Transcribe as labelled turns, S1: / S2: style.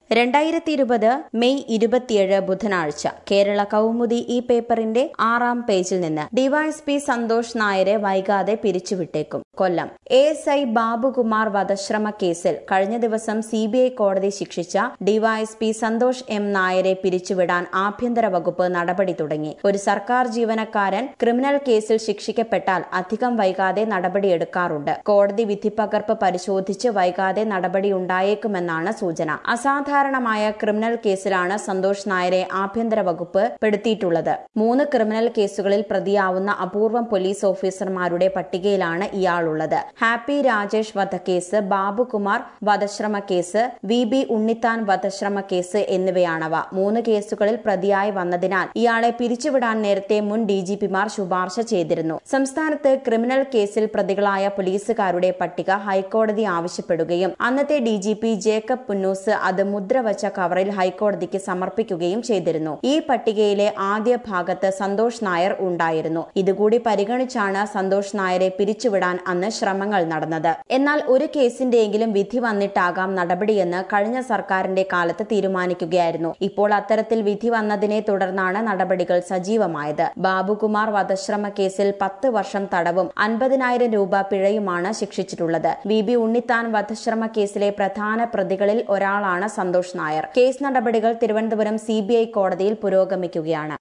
S1: രണ്ടായിരത്തി ഇരുപത് മെയ് ഇരുപത്തിയേഴ് ബുധനാഴ്ച കേരള കൗമുദി ഈ പേപ്പറിന്റെ ആറാം പേജിൽ നിന്ന് ഡിവൈഎസ്പി സന്തോഷ് നായരെ വൈകാതെ പിരിച്ചുവിട്ടേക്കും Kollam A S I Babukumar വധശ്രമ കേസിൽ കഴിഞ്ഞ ദിവസം സി ബി ഐ കോടതി ശിക്ഷിച്ച ഡിവൈഎസ്പി സന്തോഷ് എം നായരെ പിരിച്ചുവിടാൻ ആഭ്യന്തര വകുപ്പ് നടപടി തുടങ്ങി ഒരു സർക്കാർ ജീവനക്കാരൻ ക്രിമിനൽ കേസിൽ ശിക്ഷിക്കപ്പെട്ടാൽ അധികം വൈകാതെ നടപടിയെടുക്കാറുണ്ട് കോടതി വിധിപ്പകർപ്പ് പരിശോധിച്ച് വൈകാതെ നടപടിയുണ്ടായേക്കുമെന്നാണ് സൂചന അസാധാരണമായ ക്രിമിനൽ കേസിലാണ് സന്തോഷ് നായരെ ആഭ്യന്തര വകുപ്പ് പെടുത്തിയിട്ടുള്ളത് മൂന്ന് ക്രിമിനൽ കേസുകളിൽ പ്രതിയാവുന്ന അപൂർവം പോലീസ് ഓഫീസർമാരുടെ പട്ടികയിലാണ് ഇയാളുള്ളത് ഹാപ്പി രാജേഷ് വധക്കേസ് ബാബുകുമാർ വധശ്രമ കേസ് വി ബി ഉണ്ണിത്താൻ വധശ്രമ കേസ് എന്നിവയാണവ മൂന്ന് കേസുകളിൽ പ്രതിയായി വന്നതിനാൽ ഇയാളെ പിരിച്ചുവിടാൻ നേരത്തെ മുൻ ഡിജിപിമാർ ശുപാർശ ചെയ്തിരുന്നു സംസ്ഥാനത്ത് ക്രിമിനൽ കേസിൽ പ്രതികളായ പോലീസുകാരുടെ പട്ടിക ഹൈക്കോടതി ആവശ്യപ്പെടുകയും അന്നത്തെ ഡിജിപി ജേക്കബ് പുന്നൂസ് അത് മുദ്രവച്ച കവറിൽ ഹൈക്കോടതിക്ക് സമർപ്പിക്കുകയും ചെയ്തിരുന്നു ഈ പട്ടികയിലെ ആദ്യ ഭാഗത്ത് സന്തോഷ് നായർ ഉണ്ടായിരുന്നു ഇതുകൂടി പരിഗണിച്ചാണ് സന്തോഷ് നായരെ പിരിച്ചുവിടാൻ അന്ന് ശ്രമങ്ങൾ നടന്നത് എന്നാൽ ഒരു കേസിന്റെയെങ്കിലും വിധി വന്നിട്ടാകാം നടപടിയെന്ന് കഴിഞ്ഞ സർക്കാരിന്റെ കാലത്ത് തീരുമാനിക്കുകയായിരുന്നു ഇപ്പോൾ അത്തരത്തിൽ വിധി വന്നതിനെ തുടർന്നാണ് നടപടികൾ സജീവമായത് ബാബുകുമാർ വധശ്രമ കേസിൽ പത്ത് വർഷം തടവും അൻപതിനായിരം രൂപ പിഴയുമാണ് ശിക്ഷിച്ചിട്ടുള്ളത് വി ബി ഉണ്ണിത്താൻ വധശ്രമ കേസിലെ പ്രധാന പ്രതികളിൽ ഒരാളാണ് സന്തോഷ് നായർ കേസ് നടപടികൾ തിരുവനന്തപുരം സി കോടതിയിൽ പുരോഗമിക്കുകയാണ്